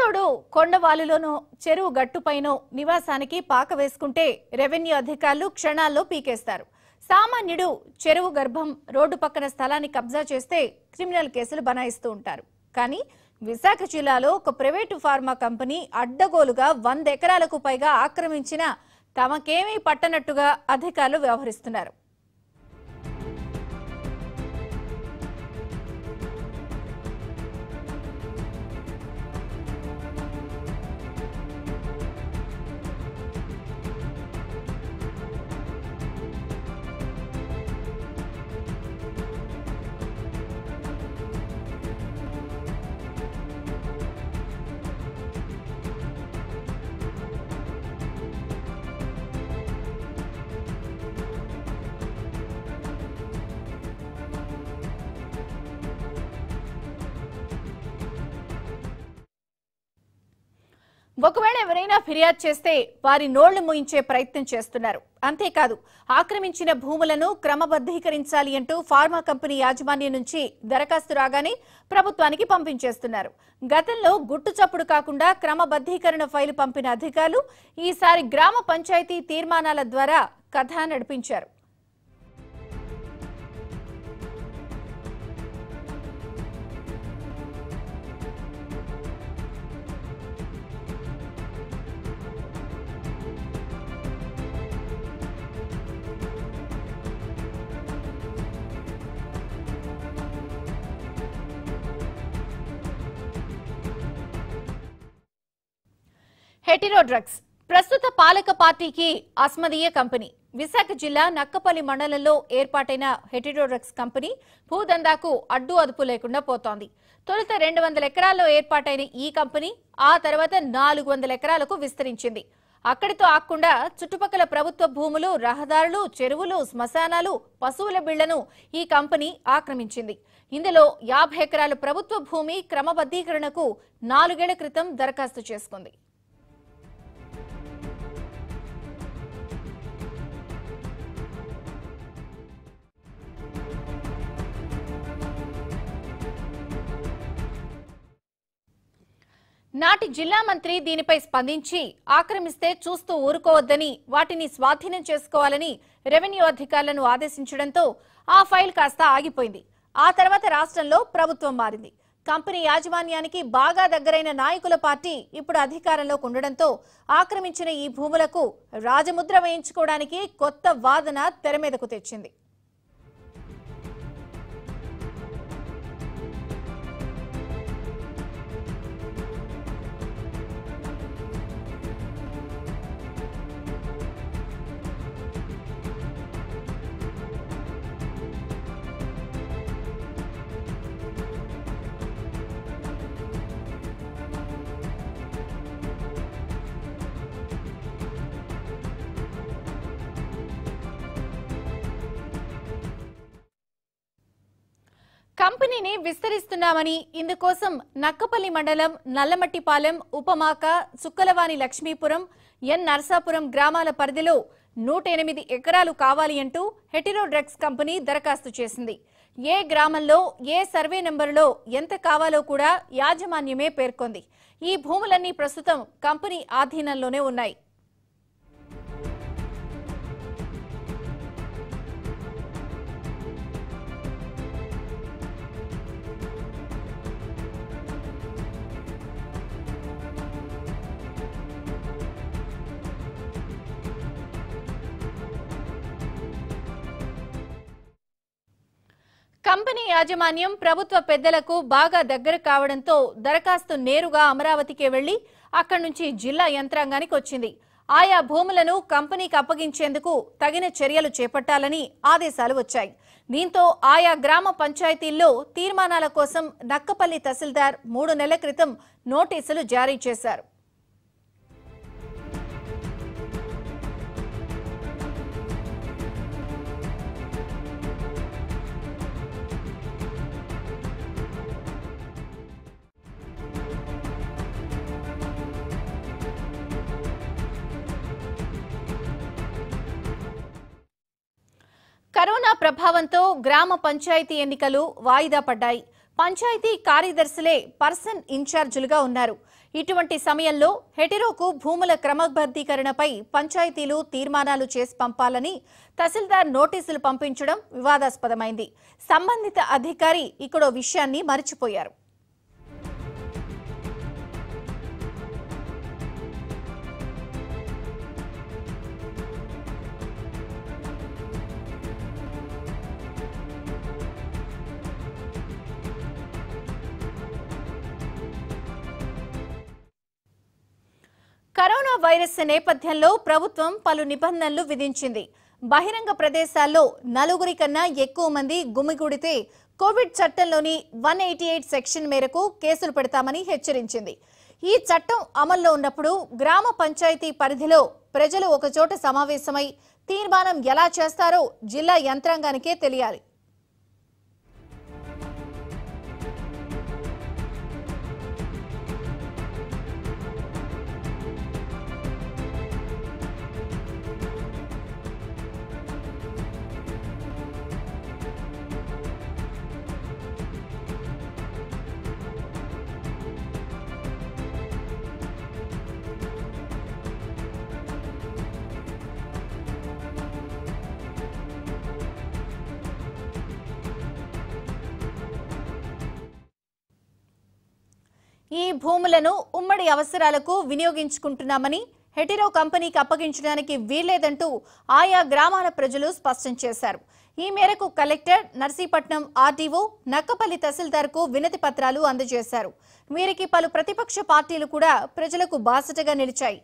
పేదోడు కొండవాలులోనో చెరువు గట్టుపైనో నివాసానికి పాక వేసుకుంటే రెవెన్యూ అధికారులు క్షణాల్లో పీకేస్తారు సామాన్యుడు చెరువు గర్భం రోడ్డు పక్కన స్థలాన్ని కబ్జా చేస్తే క్రిమినల్ కేసులు బనాయిస్తూ ఉంటారు కానీ విశాఖ జిల్లాలో ఒక ప్రైవేటు ఫార్మా కంపెనీ అడ్డగోలుగా వంద ఎకరాలకు పైగా ఆక్రమించిన తమకేమీ పట్టనట్టుగా అధికారులు వ్యవహరిస్తున్నారు ఒకవేళ ఎవరైనా ఫిర్యాదు చేస్తే వారి నోళ్లు మూయించే ప్రయత్నం చేస్తున్నారు అంతేకాదు ఆక్రమించిన భూములను క్రమబద్ధీకరించాలి అంటూ ఫార్మా కంపెనీ యాజమాన్యం నుంచి దరఖాస్తు రాగానే ప్రభుత్వానికి పంపించేస్తున్నారు గతంలో గుట్టు చప్పుడు కాకుండా క్రమబద్ధీకరణ ఫైలు పంపిన అధికారులు ఈసారి గ్రామ పంచాయతీ తీర్మానాల ద్వారా కథ నడిపించారు హెటిరో డ్రగ్స్ ప్రస్తుత పాలక పార్టీకి అస్మదీయ కంపెనీ విశాఖ జిల్లా నక్కపల్లి మండలంలో ఏర్పాటైన హెటిరో డ్రగ్స్ కంపెనీ భూదందాకు అడ్డు అదుపు లేకుండా పోతోంది తొలుత రెండు వందల ఎకరాల్లో ఏర్పాటైన ఈ కంపెనీ ఆ తర్వాత నాలుగు వందల ఎకరాలకు విస్తరించింది అక్కడితో ఆకుండా చుట్టుపక్కల ప్రభుత్వ భూములు రహదారులు చెరువులు శ్మశానాలు పశువుల బిళ్లను ఈ కంపెనీ ఆక్రమించింది ఇందులో యాభై ఎకరాల ప్రభుత్వ భూమి క్రమబద్ధీకరణకు నాలుగేళ్ల క్రితం దరఖాస్తు చేసుకుంది నాటి జిల్లా మంత్రి దీనిపై స్పందించి ఆక్రమిస్తే చూస్తూ ఊరుకోవద్దని వాటిని స్వాధీనం చేసుకోవాలని రెవెన్యూ అధికారులను ఆదేశించడంతో ఆ ఫైల్ కాస్త ఆగిపోయింది ఆ తర్వాత రాష్ట్రంలో ప్రభుత్వం మారింది కంపెనీ యాజమాన్యానికి బాగా దగ్గరైన నాయకుల పార్టీ ఇప్పుడు అధికారంలోకి ఉండడంతో ఆక్రమించిన ఈ భూములకు రాజముద్ర వేయించుకోవడానికి కొత్త వాదన తెర మీదకు తెచ్చింది కంపెనీని విస్తరిస్తున్నామని ఇందుకోసం నక్కపల్లి మండలం నల్లమట్టిపాలెం ఉపమాక సుక్కలవాణి లక్ష్మీపురం ఎన్ నరసాపురం గ్రామాల పరిధిలో నూట ఎనిమిది ఎకరాలు కావాలి అంటూ హెటిరో డ్రగ్స్ కంపెనీ దరఖాస్తు చేసింది ఏ గ్రామంలో ఏ సర్వే నెంబరులో ఎంత కావాలో కూడా యాజమాన్యమే పేర్కొంది ఈ భూములన్నీ ప్రస్తుతం కంపెనీ ఆధీనంలోనే ఉన్నాయి కంపెనీ యాజమాన్యం ప్రభుత్వ పెద్దలకు బాగా దగ్గర కావడంతో దరఖాస్తు నేరుగా అమరావతికే వెళ్లి అక్కడి నుంచి జిల్లా యంత్రాంగానికి వచ్చింది ఆయా భూములను కంపెనీకి అప్పగించేందుకు తగిన చర్యలు చేపట్టాలని ఆదేశాలు వచ్చాయి దీంతో ఆయా గ్రామ పంచాయతీల్లో తీర్మానాల కోసం నక్కపల్లి తహసీల్దార్ మూడు నెలల క్రితం నోటీసులు జారీ చేశారు కరోనా ప్రభావంతో గ్రామ పంచాయతీ ఎన్నికలు వాయిదా పడ్డాయి పంచాయతీ కార్యదర్శులే పర్సన్ ఇన్ఛార్జీలుగా ఉన్నారు ఇటువంటి సమయంలో హెటిరోకు భూముల క్రమబద్ధీకరణపై పంచాయతీలు తీర్మానాలు చేసి పంపాలని తహసీల్దార్ నోటీసులు పంపించడం వివాదాస్పదమైంది సంబంధిత అధికారి ఇక్కడో విషయాన్ని మరిచిపోయారు కరోనా వైరస్ నేపథ్యంలో ప్రభుత్వం పలు నిబంధనలు విధించింది బహిరంగ ప్రదేశాల్లో నలుగురి కన్నా ఎక్కువ మంది గుమిగూడితే కోవిడ్ చట్టంలోని వన్ ఎయిటీ ఎయిట్ సెక్షన్ మేరకు కేసులు పెడతామని హెచ్చరించింది ఈ చట్టం అమల్లో ఉన్నప్పుడు గ్రామ పంచాయతీ పరిధిలో ప్రజలు ఒకచోట సమావేశమై తీర్మానం ఎలా చేస్తారో జిల్లా యంత్రాంగానికే తెలియాలి ఈ భూములను ఉమ్మడి అవసరాలకు వినియోగించుకుంటున్నామని హెటిరో కంపెనీకి అప్పగించడానికి వీల్లేదంటూ ఆయా గ్రామాల ప్రజలు స్పష్టం చేశారు ఈ మేరకు కలెక్టర్ నర్సీపట్నం ఆర్డీఓ నక్కపల్లి తహసీల్దార్కు వినతి పత్రాలు అందజేశారు వీరికి పలు ప్రతిపక్ష పార్టీలు కూడా ప్రజలకు బాసటగా నిలిచాయి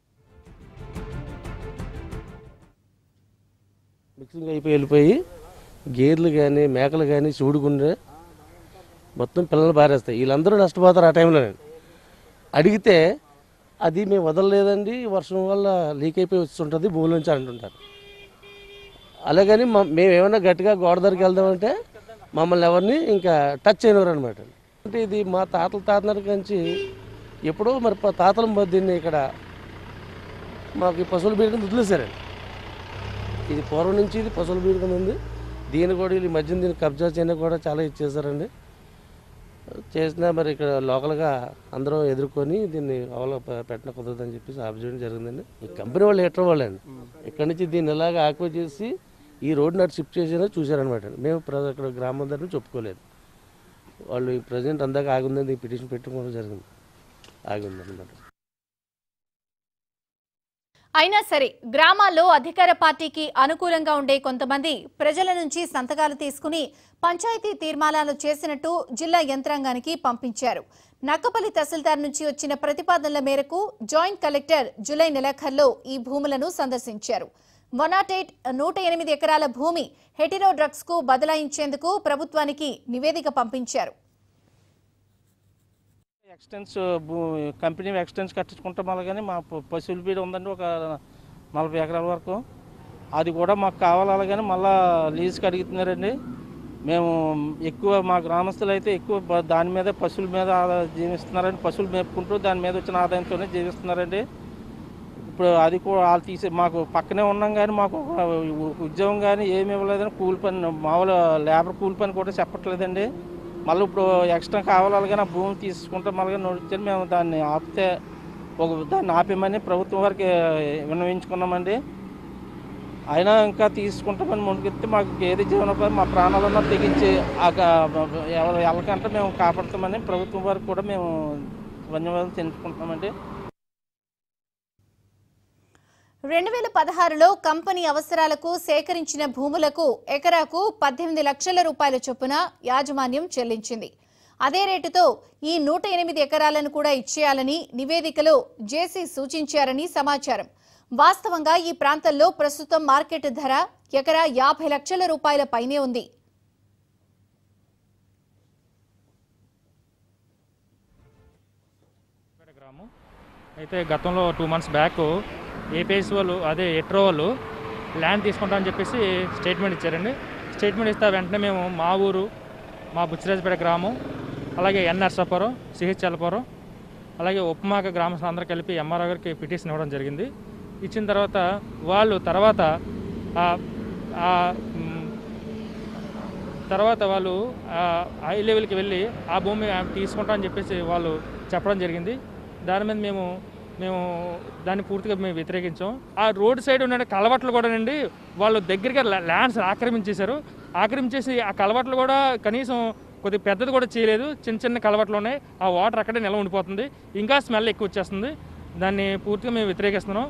మిక్సింగ్ అయిపోయి వెళ్ళిపోయి గేర్లు కానీ మేకలు కానీ చూడుకుండే మొత్తం పిల్లలు పారేస్తాయి వీళ్ళందరూ నష్టపోతారు ఆ టైంలో అడిగితే అది మేము వదలలేదండి వర్షం వల్ల లీక్ అయిపోయి వస్తుంటుంది భూమి నుంచి అంటుంటారు అలాగని మా మేము ఏమైనా గట్టిగా గోడ దగ్గరికి వెళ్దామంటే మమ్మల్ని ఎవరిని ఇంకా టచ్ చేయనివారు అనమాట అంటే ఇది మా తాతల తాతల నుంచి ఎప్పుడో మరి ప- తాతల మ- దీన్ని ఇక్కడ మాకు ఈ పశువుల బీడకం వదిలేశారండి ఇది పూర్వం నుంచి ఇది పశువుల బీడు కింద ఉంది దీన్ని కూడా వీళ్ళు ఈ మధ్యన దీన్ని కబ్జా చేయడం కూడా చాలా ఇచ్చేసారండి చేసినా మరి ఇక్కడ లోకల్గా అందరూ ఎదుర్కొని దీన్ని అవల పెట్టడం కుదరదని చెప్పేసి ఆఫ్ చేయడం జరిగిందండి ఈ కంపెనీ వాళ్ళు ఎట్ర వాళ్ళండి ఇక్కడ నుంచి దీన్ని ఇలాగ ఆక్యుపై చేసి ఈ రోడ్డు అటు షిఫ్ట్ చేసేదో చూశారనమాట మేము ప్ర- ఇక్కడ గ్రామం దగ్గర నుంచి ఒప్పుకోలేదు వాళ్ళు ఈ ప్రజెంట్ అందాక ఆగుందని పిటిషన్ పెట్టుకోవడం జరిగింది ఆగింది అనమాట అయినా సరే గ్రామాల్లో అధికార పార్టీకి అనుకూలంగా ఉండే కొంతమంది ప్రజల నుంచి సంతకాలు తీసుకుని పంచాయతీ తీర్మానాలు చేసినట్టు జిల్లా యంత్రాంగానికి పంపించారు నక్కపల్లి తహసీల్దార్ నుంచి వచ్చిన ప్రతిపాదనల మేరకు జాయింట్ కలెక్టర్ జులై నెలాఖరులో ఈ భూములను సందర్శించారు వన్ నాట్ ఎయిట్ నూట ఎనిమిది ఎకరాల భూమి హెటిరో డ్రగ్స్ కు బదలాయించేందుకు ప్రభుత్వానికి నివేదిక పంపించారు ఎక్స్టెన్స్ భూ కంపెనీ ఎక్స్టెన్స్ కట్టించుకుంటాం అలాగని మా ప- పశువుల బీడ ఉందండి ఒక నలభై ఎకరాల వరకు అది కూడా మాకు కావాలి అలాగని మళ్ళా లీజుకి అడుగుతున్నారండి మేము ఎక్కువ మా గ్రామస్తులు అయితే ఎక్కువ బ- దాని మీద పశువుల మీద ఆదా- జీవిస్తున్నారండి పశువులు మేపుకుంటూ దాని మీద వచ్చిన ఆదాయంతోనే జీవిస్తున్నారండి ఇప్పుడు అది కూడా వాళ్ళు తీసే మాకు పక్కనే ఉన్నాం కానీ మాకు ఒక ఉ- ఉద్యోగం కానీ ఏమి ఇవ్వలేదని కూలి పని మామూలు లేబర్ కూలి పని కూడా చెప్పట్లేదండి మళ్ళీ ఇప్పుడు ఎక్స్ట్రా కావాలి కానీ ఆ భూమి తీసుకుంటే మళ్ళీ నడిస్తే మేము దాన్ని ఆపితే ఒక దాన్ని ఆపేమని ప్రభుత్వం వారికి విన్నవించుకున్నామండి అయినా ఇంకా తీసుకుంటామని ముందుకెత్తే మాకు ఏది జీవనోపాధి మా ప్రాణాలన్నా తెగించి ఆ క- ఎవరు వెళ్ళకంటే మేము కాపాడుతామని ప్రభుత్వం వారికి కూడా మేము ధన్యవాదాలు తెలుసుకుంటున్నామండి రెండు వేల పదహారులో కంపెనీ అవసరాలకు సేకరించిన భూములకు ఎకరాకు పద్దెనిమిది లక్షల రూపాయల చొప్పున యాజమాన్యం చెల్లించింది అదే రేటుతో ఈ నూట ఎనిమిది ఎకరాలను కూడా ఇచ్చేయాలని నివేదికలో జేసీ సూచించారని సమాచారం వాస్తవంగా ఈ ప్రాంతంలో ప్రస్తుతం మార్కెట్ ధర ఎకరా యాభై లక్షల రూపాయల పైనే ఉంది పేట గ్రామం అయితే గతంలో టూ మంత్స్ బ్యాక్ ఏపీఎస్ వాళ్ళు అదే ఎట్రో వాళ్ళు ల్యాండ్ తీసుకుంటామని చెప్పేసి స్టేట్మెంట్ ఇచ్చారండి స్టేట్మెంట్ ఇస్తే వెంటనే మేము మా ఊరు మా బుచ్చిరాజపేట గ్రామం అలాగే ఎన్ నర్సాపురం సిహెచ్ఎల్పురం అలాగే ఉప్మాక గ్రామస్తులు అందరూ కలిపి ఎంఆర్ఓ గారికి పిటిషన్ ఇవ్వడం జరిగింది ఇచ్చిన తర్వాత వాళ్ళు తర్వాత ఆ- ఆ, మ్, తర్వాత వాళ్ళు ఆ, హై లెవెల్కి వెళ్ళి ఆ భూమి తీసుకుంటాం అని చెప్పేసి వాళ్ళు చెప్పడం జరిగింది దాని మీద మేము మేము దాన్ని పూర్తిగా మేము వ్యతిరేకించాం ఆ రోడ్ సైడ్ ఉన్న కలవట్లు కూడా అండి వాళ్ళు దగ్గరగా ల్యా- ల్యాండ్స్ ఆక్రమించేశారు ఆక్రమించేసి ఆ కలవట్లు కూడా కనీసం కొద్దిగా పెద్దది కూడా చేయలేదు చిన్న చిన్న కలవట్లు ఉన్నాయి ఆ వాటర్ అక్కడే నిల్వ ఉండిపోతుంది ఇంకా స్మెల్ ఎక్కువ వచ్చేస్తుంది దాన్ని పూర్తిగా మేము వ్యతిరేకిస్తున్నాం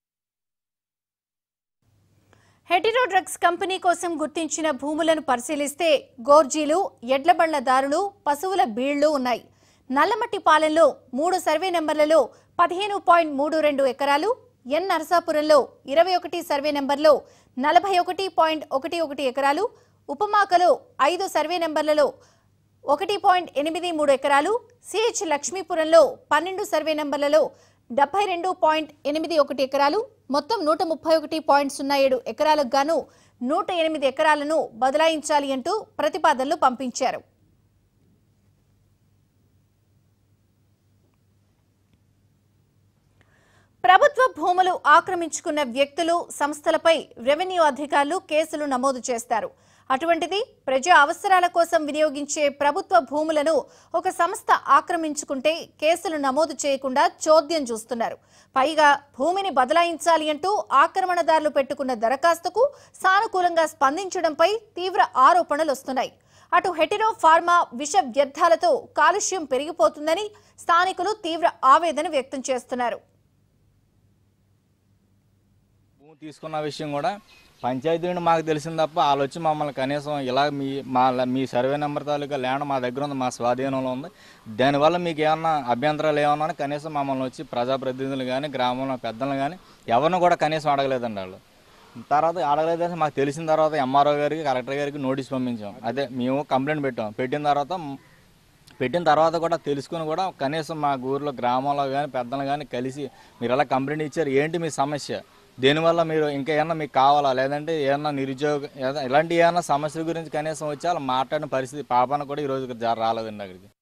హెటిరో డ్రగ్స్ కంపెనీ కోసం గుర్తించిన భూములను పరిశీలిస్తే గోర్జీలు ఎడ్లబండ్ల దారులు పశువుల బీళ్లు ఉన్నాయి నల్లమట్టి పాలెంలో మూడు సర్వే నెంబర్లలో పదిహేను పాయింట్ మూడు రెండు ఎకరాలు ఎన్ నరసాపురంలో ఇరవై ఒకటి సర్వే నెంబర్లో నలభై ఒకటి పాయింట్ ఒకటి ఒకటి ఎకరాలు ఉపమాకలో ఐదు సర్వే నెంబర్లలో ఒకటి పాయింట్ ఎనిమిది మూడు ఎకరాలు సిహెచ్ లక్ష్మీపురంలో పన్నెండు సర్వే నెంబర్లలో డెబ్బై రెండు పాయింట్ ఎనిమిది ఒకటి ఎకరాలు మొత్తం నూట ముప్పై ఒకటి పాయింట్ సున్నా ఏడు ఎకరాలకు గాను నూట ఎనిమిది ఎకరాలను బదలాయించాలి అంటూ ప్రతిపాదనలు పంపించారు ప్రభుత్వ భూములు ఆక్రమించుకున్న వ్యక్తులు సంస్థలపై రెవెన్యూ అధికారులు కేసులు నమోదు చేస్తారు అటువంటిది ప్రజా అవసరాల కోసం వినియోగించే ప్రభుత్వ భూములను ఒక సంస్థ ఆక్రమించుకుంటే కేసులు నమోదు చేయకుండా చోద్యం చూస్తున్నారు పైగా భూమిని బదలాయించాలి అంటూ ఆక్రమణదారులు పెట్టుకున్న దరఖాస్తుకు సానుకూలంగా స్పందించడంపై తీవ్ర ఆరోపణలు వస్తున్నాయి అటు హెటిరో ఫార్మా విష వ్యర్థాలతో కాలుష్యం పెరిగిపోతుందని స్థానికులు తీవ్ర ఆవేదన వ్యక్తం చేస్తున్నారు భూమి తీసుకున్న విషయం కూడా పంచాయతీ నుండి మాకు తెలిసింది తప్ప వాళ్ళు వచ్చి మమ్మల్ని కనీసం ఇలా మీ మా మీ సర్వే నెంబర్ తాలూకా ల్యాండ్ మా దగ్గర ఉంది మా స్వాధీనంలో ఉంది దానివల్ల మీకు ఏమన్నా అభ్యంతరాలు ఏమన్నా ఉన్నా కనీసం మమ్మల్ని వచ్చి ప్రజాప్రతినిధులు కానీ గ్రామంలో పెద్దలు కానీ ఎవరిని కూడా కనీసం అడగలేదండి వాళ్ళు తర్వాత అడగలేదని మాకు తెలిసిన తర్వాత ఎంఆర్ఓ గారికి కలెక్టర్ గారికి నోటీస్ పంపించాం అదే మేము కంప్లైంట్ పెట్టాం పెట్టిన తర్వాత పెట్టిన తర్వాత కూడా తెలుసుకుని కూడా కనీసం మా ఊర్లో గ్రామంలో కానీ పెద్దలు కానీ కలిసి మీరు ఎలా కంప్లైంట్ ఇచ్చారు ఏంటి మీ సమస్య దేనివల్ల మీరు ఇంకా ఏమన్నా మీకు కావాలా లేదంటే ఏమన్నా నిరుద్యోగ ఏద- ఇలాంటి ఏమన్నా సమస్యల గురించి కనీసం వచ్చి వాళ్ళు మాట్లాడిన పరిస్థితి పాపాన కూడా ఈరోజు రాలేదండి అక్కడికి